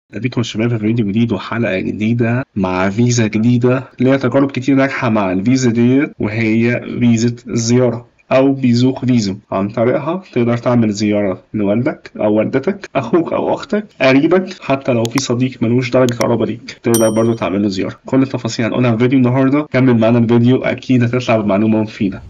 بيكم الشباب في فيديو جديد وحلقة جديدة مع فيزا جديدة ليها تجارب كتير ناجحة مع الفيزا ديت وهي فيزا الزيارة أو بيزوق فيزو عن طريقها تقدر تعمل زيارة لوالدك أو والدتك أخوك أو أختك قريبك حتى لو في صديق ملوش درجة قرابة ليك تقدر برضه تعمل له زيارة كل التفاصيل هنقولها في فيديو النهاردة كمل معانا الفيديو أكيد هتطلع بمعلومة مفيدة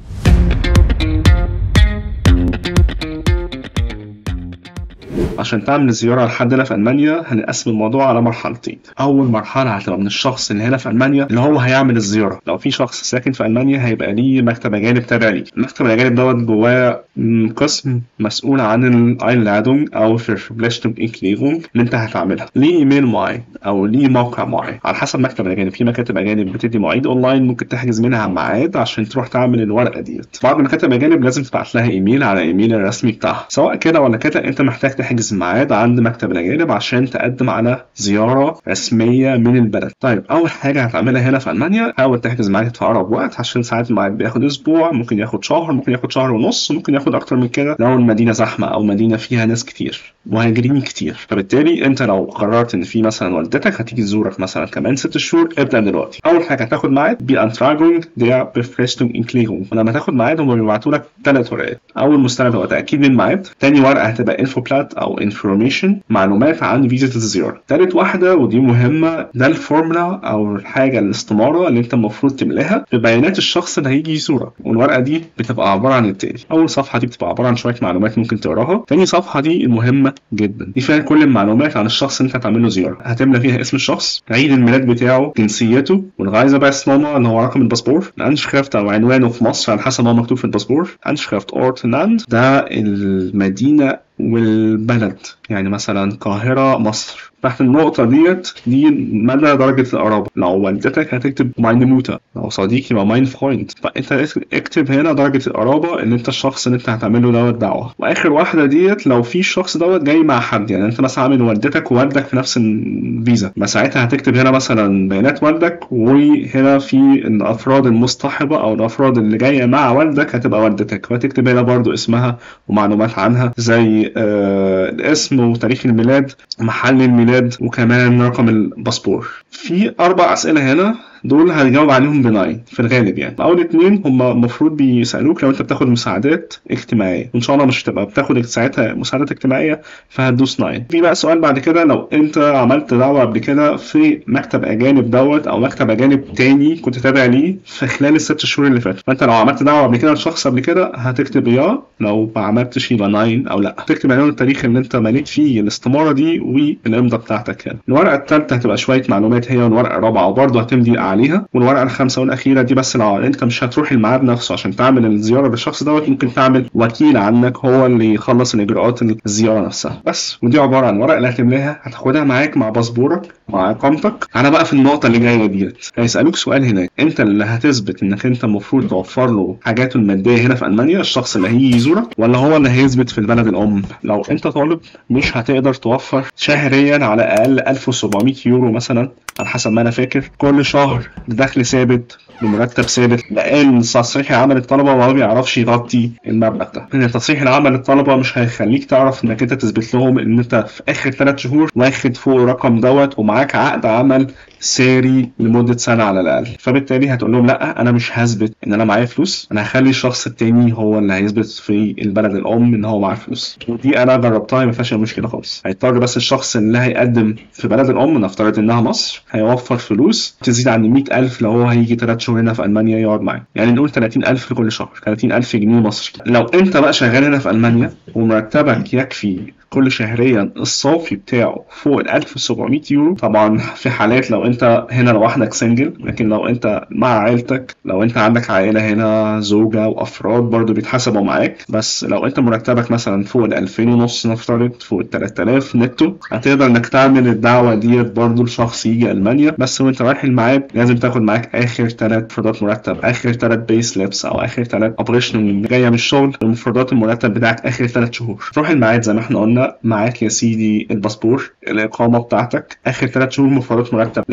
عشان تعمل زيارة لحد هنا في ألمانيا هنقسم الموضوع على مرحلتين أول مرحلة هتبقى من الشخص اللي هنا في ألمانيا اللي هو هيعمل الزيارة لو في شخص ساكن في ألمانيا هيبقى ليه مكتب أجانب تابع ليه المكتب الأجانب دوت جواه قسم مسؤول عن الأينلادونج أو فيربليشتونج إنكليفونج اللي أنت هتعملها ليه إيميل معين أو ليه موقع معين على حسب مكتب الأجانب في مكاتب أجانب بتدي مواعيد أونلاين ممكن تحجز منها ميعاد عشان تروح تعمل الورقة ديت بعض مكاتب الأجانب لازم تبعت لها إيميل على إيميل الرسمي بتاعها سواء كده ولا كده أنت محتاج تحجز ميعاد عند مكتب الأجانب عشان تقدم على زيارة رسمية من البلد. طيب أول حاجة هتعملها هنا في ألمانيا حاول تحجز ميعاد في أقرب وقت عشان ساعات الميعاد بياخد أسبوع ممكن ياخد شهر ممكن ياخد شهر ونص ممكن ياخد أكتر من كده لو المدينة زحمة أو مدينة فيها ناس كتير مهاجرين كتير فبالتالي أنت لو قررت إن في مثلا والدتك هتيجي تزورك مثلا كمان ست شهور ابدأ دلوقتي. أول حاجة هتاخد ميعاد بأنتراجونج der Befristung Inklärung ولما تاخد ميعاد هم بيبعتوا لك ثلاث ورقات. أول مستند هو تأكيد الميعاد، تاني ورقة هتبقى انفو بلات أو انفورميشن معلومات عن فيزا الزيارة تالت واحدة ودي مهمة ده الفورمولا أو الحاجة الاستمارة اللي أنت المفروض تملاها ببيانات الشخص اللي هيجي يزورك والورقة دي بتبقى عبارة عن التالي أول صفحة دي بتبقى عبارة عن شوية معلومات ممكن تقراها تاني صفحة دي المهمة جدا دي فيها كل المعلومات عن الشخص اللي أنت هتعمل له زيارة هتملى فيها اسم الشخص عيد الميلاد بتاعه جنسيته والغايزة بايسنوما اللي هو رقم الباسبور الأنشخرافت أو عنوانه في مصر على حسب ما هو مكتوب في الباسبور أنشخرافت أورت لاند ده المدينة والبلد يعني مثلا القاهرة مصر تحت النقطة ديت دي مدى درجة القرابة لو والدتك هتكتب ماين موتا لو صديقي يبقى ماين فرويند فانت اكتب هنا درجة القرابة اللي انت الشخص اللي انت هتعمله دوت دعوة واخر واحدة ديت لو في الشخص دوت جاي مع حد يعني انت مثلا عامل والدتك ووالدك في نفس الفيزا ما ساعتها هتكتب هنا مثلا بيانات والدك وهنا في الافراد المصطحبة او الافراد اللي جاية مع والدك هتبقى والدتك فتكتب هنا برضو اسمها ومعلومات عنها زي آه الاسم وتاريخ الميلاد محل الميلاد وكمان رقم الباسبور في اربع اسئله هنا دول هتجاوب عليهم بناين في الغالب يعني اول اتنين هم المفروض بيسالوك لو انت بتاخد مساعدات اجتماعيه وان شاء الله مش هتبقى بتاخد ساعتها مساعدات اجتماعيه فهتدوس ناين في بقى سؤال بعد كده لو انت عملت دعوه قبل كده في مكتب اجانب دوت او مكتب اجانب تاني كنت تابع ليه في خلال الست شهور اللي فاتوا فانت لو عملت دعوه قبل كده لشخص قبل كده هتكتب يا لو ما عملتش يبقى ناين او لا تكتب عنوان التاريخ اللي انت مليت فيه الاستماره دي والامضه بتاعتك هنا الورقه الثالثه هتبقى شويه معلومات هي والورقه الرابعه وبرضه هتمضي عليها والورقه الخامسه والاخيره دي بس لو انت مش هتروح الميعاد نفسه عشان تعمل الزياره للشخص دوت ممكن تعمل وكيل عنك هو اللي يخلص الاجراءات الزياره نفسها بس ودي عباره عن ورقه اللي هتملاها هتاخدها معاك مع باسبورك مع اقامتك انا بقى في النقطه اللي جايه ديت هيسالوك سؤال هناك انت اللي هتثبت انك انت المفروض توفر له حاجاته الماديه هنا في المانيا الشخص اللي هيجي يزورك ولا هو اللي هيثبت في البلد الام لو انت طالب مش هتقدر توفر شهريا على الاقل 1700 يورو مثلا على حسب ما انا فاكر كل شهر بدخل ثابت بمرتب ثابت لان تصريح عمل الطلبه ما بيعرفش يغطي المبلغ ده ان تصريح العمل الطلبه مش هيخليك تعرف انك انت تثبت لهم ان انت في اخر ثلاث شهور واخد فوق الرقم دوت ومعاك عقد عمل ساري لمده سنه على الاقل فبالتالي هتقول لهم لا انا مش هثبت ان انا معايا فلوس انا هخلي الشخص التاني هو اللي هيثبت في البلد الام ان هو معاه فلوس ودي انا جربتها ما فيهاش مشكله خالص هيضطر بس الشخص اللي هيقدم في بلد الام نفترض انها مصر هيوفر فلوس تزيد عن 100000 لو هو هيجي ثلاث شهور هنا في المانيا يقعد معايا يعني نقول 30000 لكل شهر 30000 جنيه مصري لو انت بقى شغال هنا في المانيا ومرتبك يكفي كل شهريا الصافي بتاعه فوق ال 1700 يورو طبعا في حالات لو انت هنا لوحدك سنجل لكن لو انت مع عيلتك لو انت عندك عائله هنا زوجه وافراد برضو بيتحسبوا معاك بس لو انت مرتبك مثلا فوق ال 2000 ونص نفترض فوق ال 3000 نتو هتقدر انك تعمل الدعوه ديت برضو لشخص يجي المانيا بس وانت رايح الميعاد لازم تاخد معاك اخر ثلاث مفردات مرتب اخر ثلاث بيس ليبس او اخر ثلاث اوبريشن جايه من الشغل المفردات المرتب بتاعك اخر ثلاث شهور تروح الميعاد زي ما احنا قلنا معاك يا سيدي الباسبور الاقامه بتاعتك اخر ثلاث شهور مفردات مرتب لو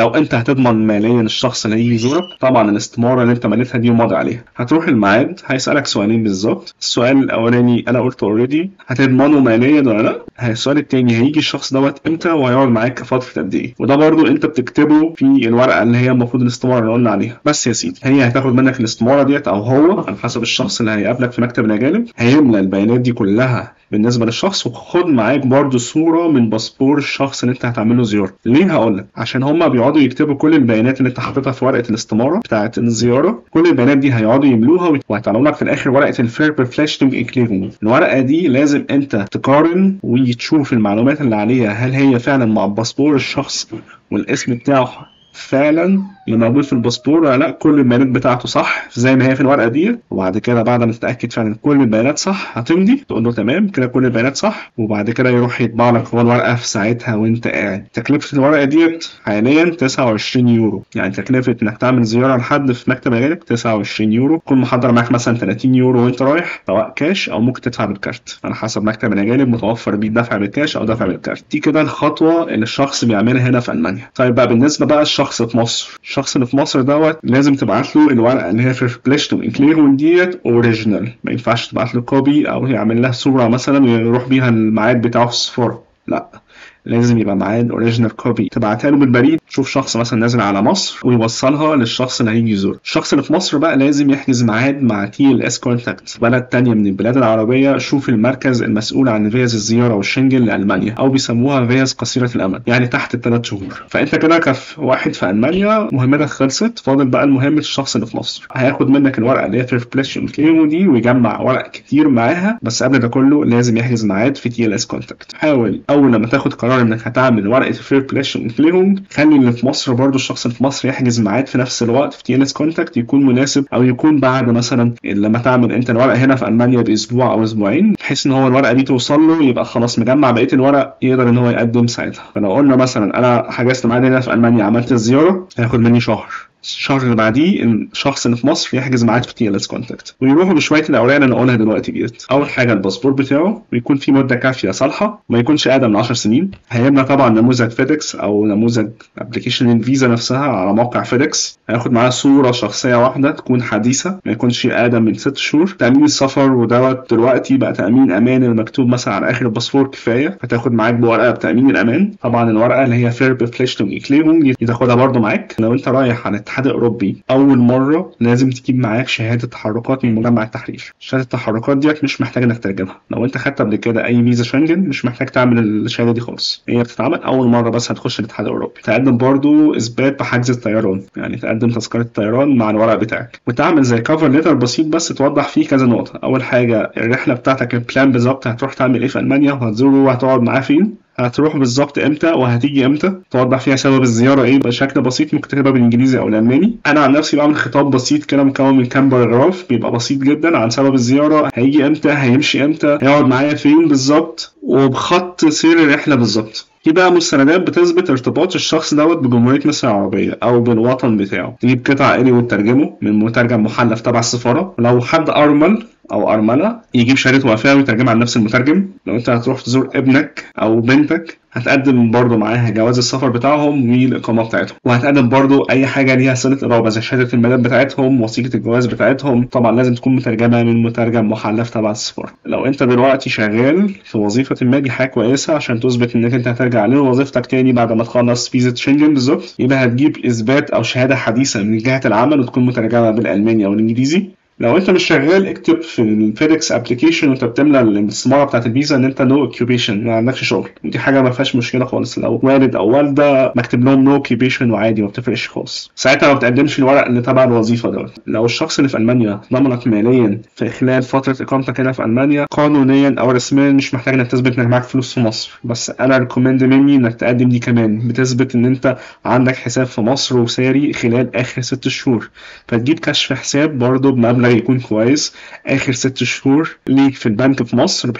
لو انت هتضمن ماليا الشخص اللي هيجي يزورك طبعا الاستماره اللي انت مالتها دي وماضي عليها هتروح الميعاد هيسالك سؤالين بالظبط السؤال الاولاني انا قلته اوريدي هتضمنه ماليا ولا لا السؤال التاني هيجي الشخص دوت امتى وهيقعد معاك فتره قد ايه وده برضو انت بتكتبه في الورقه اللي هي المفروض الاستماره اللي قلنا عليها بس يا سيدي هي هتاخد منك الاستماره ديت او هو على حسب الشخص اللي هيقابلك في مكتب الاجانب هيملى البيانات دي كلها بالنسبه للشخص وخد معاك برضو صوره من باسبور الشخص اللي انت هتعمل له زياره ليه هقول لك عشان هما بيقعدوا يكتبوا كل البيانات اللي انت حاططها في ورقه الاستماره بتاعه الزياره كل البيانات دي هيقعدوا يملوها وهيطلعوا لك في الاخر ورقه الفيربر فلاشتنج اكليرون الورقه دي لازم انت تقارن وتشوف المعلومات اللي عليها هل هي فعلا مع باسبور الشخص والاسم بتاعه فعلا اللي موجود في الباسبور ولا لا كل البيانات بتاعته صح زي ما هي في الورقه دي وبعد كده بعد ما تتاكد فعلا كل البيانات صح هتمضي تقول له تمام كده كل البيانات صح وبعد كده يروح يطبع لك هو الورقه في ساعتها وانت قاعد تكلفه الورقه ديت حاليا 29 يورو يعني تكلفه انك تعمل زياره لحد في مكتب اجانب 29 يورو تكون محضر معاك مثلا 30 يورو وانت رايح سواء كاش او ممكن تدفع بالكارت على حسب مكتب الاجانب متوفر بيه دفع بالكاش او دفع بالكارت دي كده الخطوه اللي الشخص بيعملها هنا في المانيا طيب بقى بالنسبه بقى الشخص في مصر الشخص اللي في مصر دوت لازم تبعت له الورقه اللي هي في بلاشتو انكليرون ديت اوريجينال ما ينفعش تبعت له كوبي او يعمل لها صوره مثلا ويروح بيها الميعاد بتاعه في السفاره لا لازم يبقى معاه الاوريجينال كوبي تبعتها له بالبريد تشوف شخص مثلا نازل على مصر ويوصلها للشخص اللي هيجي يزور الشخص اللي في مصر بقى لازم يحجز ميعاد مع تي ال اس كونتاكت بلد تانية من البلاد العربية شوف المركز المسؤول عن فيز الزيارة والشنجن لألمانيا أو بيسموها فيز قصيرة الأمد يعني تحت الثلاث شهور فأنت كده كف واحد في ألمانيا مهمتك خلصت فاضل بقى المهم الشخص اللي في مصر هياخد منك الورقة اللي هي في بلاش دي ويجمع ورق كتير معاها بس قبل ده كله لازم يحجز ميعاد في تي ال اس كونتاكت حاول أول لما تاخد قرار إنك هتعمل ورقة فير بلاش خلي اللي في مصر برضو الشخص اللي في مصر يحجز ميعاد في نفس الوقت في تي ال اس كونتاكت يكون مناسب او يكون بعد مثلا لما تعمل انت الورقه هنا في المانيا باسبوع او اسبوعين بحيث ان هو الورقه دي توصل له يبقى خلاص مجمع بقيه الورق يقدر ان هو يقدم ساعتها فلو قلنا مثلا انا حجزت ميعاد هنا في المانيا عملت الزياره هياخد مني شهر الشهر اللي بعديه الشخص اللي في مصر يحجز ميعاد في تي ال اس كونتاكت ويروحوا بشويه الاوراق اللي انا اقولها دلوقتي ديت اول حاجه الباسبور بتاعه ويكون في مده كافيه صالحه ما يكونش اقدم من 10 سنين هيملى طبعا نموذج فيدكس او نموذج ابلكيشن الفيزا نفسها على موقع فيدكس هياخد معاه صوره شخصيه واحده تكون حديثه ما يكونش اقدم من 6 شهور تامين السفر ودوت دلوقتي بقى تامين امان المكتوب مثلا على اخر الباسبور كفايه هتاخد معاك بورقه بتامين الامان طبعا الورقه اللي هي فير بفليشتون اكليرون دي تاخدها برده معاك لو انت رايح على الاتحاد الاوروبي اول مره لازم تجيب معاك شهاده تحركات من مجمع التحرير شهاده التحركات ديت مش محتاج انك تترجمها لو انت خدت قبل كده اي فيزا شنجن مش محتاج تعمل الشهاده دي خالص هي بتتعمل اول مره بس هتخش الاتحاد الاوروبي تقدم برضو اثبات بحجز الطيران يعني تقدم تذكره الطيران مع الورق بتاعك وتعمل زي كفر ليتر بسيط بس توضح فيه كذا نقطه اول حاجه الرحله بتاعتك البلان بالظبط هتروح تعمل ايه في المانيا وهتزوره وهتقعد معاه فين هتروح بالظبط امتى وهتيجي امتى توضح فيها سبب الزياره ايه بشكل بسيط ممكن تكتبها بالانجليزي او الالماني انا عن نفسي بعمل خطاب بسيط كده مكون من كام باراجراف بيبقى بسيط جدا عن سبب الزياره هيجي امتى هيمشي امتى هيقعد معايا فين بالظبط وبخط سير الرحله بالظبط في بقى مستندات بتثبت ارتباط الشخص دوت بجمهورية مصر العربية أو بالوطن بتاعه تجيب قطع آلي وتترجمه من مترجم محلف تبع السفارة ولو حد أرمل او ارمله يجيب شهاده وفاه ويترجمها عن نفس المترجم لو انت هتروح تزور ابنك او بنتك هتقدم برضه معاها جواز السفر بتاعهم والاقامه بتاعتهم وهتقدم برضه اي حاجه ليها صله قرابه زي شهاده الميلاد بتاعتهم وثيقه الجواز بتاعتهم طبعا لازم تكون مترجمه من مترجم محلف تبع السفاره لو انت دلوقتي شغال في وظيفه ما دي حاجه كويسه عشان تثبت انك انت هترجع لوظيفتك تاني بعد ما تخلص فيزا شنجن بالظبط يبقى هتجيب اثبات او شهاده حديثه من جهه العمل وتكون مترجمه بالالماني او الانجليزي لو انت مش شغال اكتب في الفيدكس ابلكيشن وانت بتملى الاستماره بتاعت الفيزا ان انت نو اوكيوبيشن ما عندكش شغل دي حاجه ما فيهاش مشكله خالص لو والد او والده مكتب لهم نو اوكيوبيشن وعادي ما بتفرقش خالص ساعتها ما بتقدمش الورق اللي تبع الوظيفه دوت لو الشخص اللي في المانيا ضمنك ماليا في خلال فتره اقامتك هنا في المانيا قانونيا او رسميا مش محتاج انك تثبت انك معاك فلوس في مصر بس انا ريكومند مني انك تقدم دي كمان بتثبت ان انت عندك حساب في مصر وساري خلال اخر ست شهور فتجيب كشف حساب برضه بمبلغ يكون كويس اخر ست شهور ليك في البنك في مصر بحيث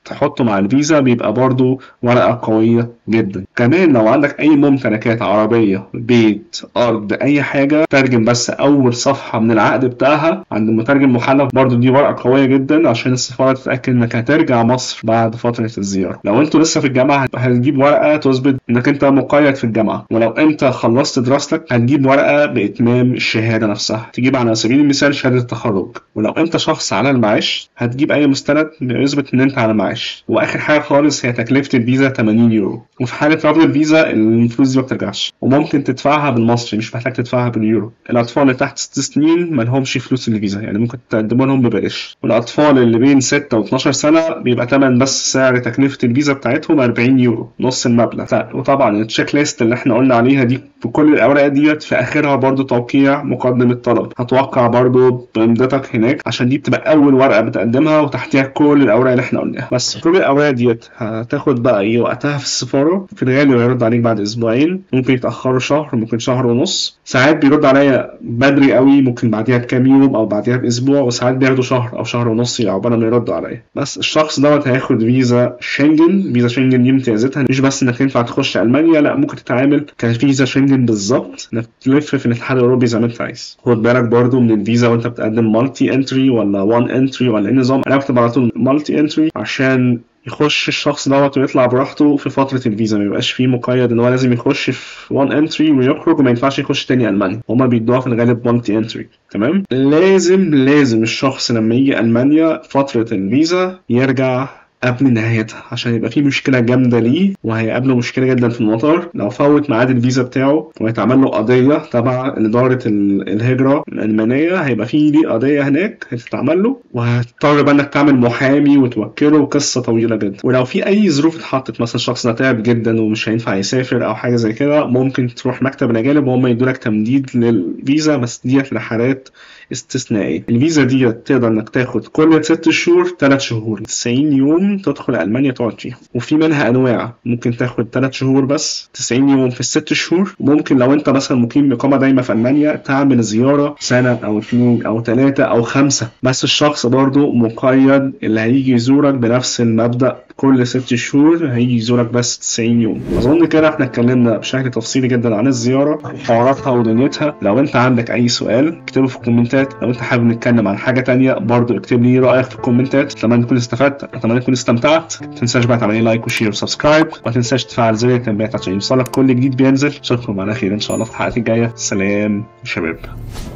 تحطه مع الفيزا بيبقى برضو ورقة قوية جدا كمان لو عندك أي ممتلكات عربية بيت أرض أي حاجة ترجم بس أول صفحة من العقد بتاعها عند المترجم محلف برضو دي ورقة قوية جدا عشان السفارة تتأكد إنك هترجع مصر بعد فترة الزيارة لو أنتوا لسه في الجامعة هتجيب ورقة تثبت إنك أنت مقيد في الجامعة ولو أنت خلصت دراستك هتجيب ورقة بإتمام الشهادة نفسها تجيب على سبيل المثال شهادة التخرج ولو أنت شخص على المعاش هتجيب أي مستند يثبت إن أنت على معاش وآخر حاجة خالص هي تكلفة الفيزا 80 يورو وفي حالة رفض الفيزا الفلوس دي ما بترجعش وممكن تدفعها بالمصري مش محتاج تدفعها باليورو الأطفال اللي تحت 6 سنين ما لهمش فلوس الفيزا يعني ممكن تقدموا لهم ببلاش والأطفال اللي بين 6 و 12 سنة بيبقى تمن بس سعر تكلفة الفيزا بتاعتهم 40 يورو نص المبلغ وطبعا التشيك ليست اللي احنا قلنا عليها دي بكل الأوراق ديت في آخرها برضو توقيع مقدم الطلب هتوقع برضو بإمضتك هناك عشان دي بتبقى أول ورقة بتقدمها وتحتيها كل الأوراق اللي احنا قلناها بس كل الأوراق ديت هتاخد بقى ايه وقتها في السفارة في الغالب هيرد عليك بعد أسبوعين ممكن يتأخروا شهر ممكن شهر ونص ساعات بيرد عليا بدري قوي ممكن بعديها بكام يوم أو بعديها بأسبوع وساعات بياخدوا شهر أو شهر ونص عقبال ما يردوا عليا بس الشخص دوت هياخد فيزا شنجن فيزا شنجن دي امتيازاتها مش بس إنك ينفع تخش ألمانيا لا ممكن تتعامل كفيزا شنجن بالظبط إنك تلف في الاتحاد الأوروبي زي ما أنت عايز خد بالك برضو من الفيزا وأنت بتقدم مالتي انتري ولا وان انتري ولا ايه نظام انا بكتب على طول مالتي انتري عشان يخش الشخص دوت ويطلع براحته في فترة الفيزا ما يبقاش فيه مقيد ان هو لازم يخش في وان انتري ويخرج وما ينفعش يخش تاني المانيا هما بيدوها في الغالب مالتي انتري تمام لازم لازم الشخص لما يجي المانيا فترة الفيزا يرجع قبل نهايتها عشان يبقى في مشكله جامده ليه وهيقابله مشكله جدا في المطار لو فوت ميعاد الفيزا بتاعه وهيتعمل له قضيه تبع اداره الهجره الالمانيه هيبقى في ليه قضيه هناك هتتعمل له وهتضطر بقى انك تعمل محامي وتوكله وقصه طويله جدا ولو في اي ظروف اتحطت مثلا الشخص ده تعب جدا ومش هينفع يسافر او حاجه زي كده ممكن تروح مكتب الاجانب وهم يدولك تمديد للفيزا بس ديت لحالات استثنائيه الفيزا ديت تقدر انك تاخد كل ست شهور ثلاث شهور 90 يوم تدخل المانيا تقعد فيها وفي منها انواع ممكن تاخد ثلاث شهور بس 90 يوم في الست شهور وممكن لو انت مثلا مقيم اقامه دايمه في المانيا تعمل زياره سنه او اثنين او ثلاثه او خمسه بس الشخص برضو مقيد اللي هيجي يزورك بنفس المبدا كل ست شهور هيجي يزورك بس 90 يوم اظن كده احنا اتكلمنا بشكل تفصيلي جدا عن الزياره حواراتها ودنيتها لو انت عندك اي سؤال اكتبه في الكومنتات لو انت حابب نتكلم عن حاجه تانية برضو اكتب لي رايك في الكومنتات اتمنى تكون استفدت اتمنى تكون استمتعت ما تنساش بقى تعمل لايك وشير وسبسكرايب وما تنساش تفعل زر التنبيهات عشان يوصلك كل جديد بينزل اشوفكم على خير ان شاء الله في الحلقات الجايه سلام شباب